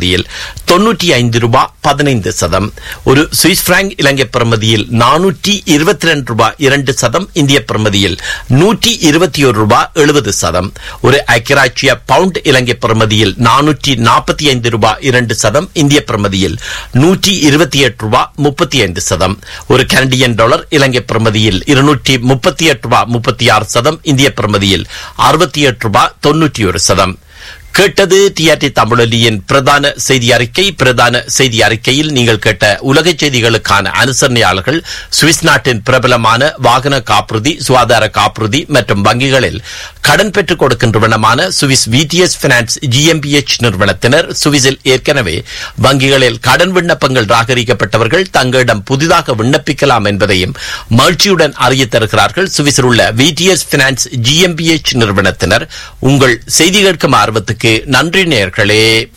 பிரமதியில் தொன்னூற்றி ஐந்து ரூபாய் பதினைந்து சதம் ஒரு சுவிஸ் பிராங்க் இலங்கை பிரமதியில் நானூற்றி இருபத்தி ரெண்டு ரூபாய் இரண்டு சதம் இந்திய பிரமதியில் நூற்றி இருபத்தி ஒரு ரூபாய் எழுபது சதம் ஒரு ஐக்கியராட்சிய பவுண்ட் இலங்கை பிரமதியில் நானூற்றி நாற்பத்தி ஐந்து ரூபாய் இரண்டு சதம் இந்திய பிரமதியில் நூற்றி இருபத்தி எட்டு ரூபாய் முப்பத்தி ஐந்து சதம் ஒரு கனடியன் டாலர் இலங்கை பிரமதியில் இருநூற்றி முப்பத்தி எட்டு ரூபாய் முப்பத்தி ஆறு சதம் இந்திய பிரமதியில் அறுபத்தி எட்டு ரூபாய் தொன்னூற்றி ஒரு சதம் கேட்டது டிஆர்டி தமிழொலியின் பிரதான செய்தி அறிக்கை பிரதான செய்தி அறிக்கையில் நீங்கள் கேட்ட உலக செய்திகளுக்கான அனுசரணையாளர்கள் சுவிஸ் நாட்டின் பிரபலமான வாகன காப்புறுதி சுகாதார காப்புறுதி மற்றும் வங்கிகளில் கடன் பெற்றுக் கொடுக்கின்றவனமான சுவிஸ் விடிஎஸ் பினான்ஸ் ஜிஎம்பிஎச் நிறுவனத்தினர் சுவிஸில் ஏற்கனவே வங்கிகளில் கடன் விண்ணப்பங்கள் ராகரிக்கப்பட்டவர்கள் தங்களிடம் புதிதாக விண்ணப்பிக்கலாம் என்பதையும் மகிழ்ச்சியுடன் அறிய தருகிறார்கள் சுவிஸில் உள்ள விடிஎஸ் பினான்ஸ் ஜிஎம்பிஎச் நிறுவனத்தினர் உங்கள் செய்தி கேட்கும் ஆர்வத்துக்கு நன்றி நேர்களே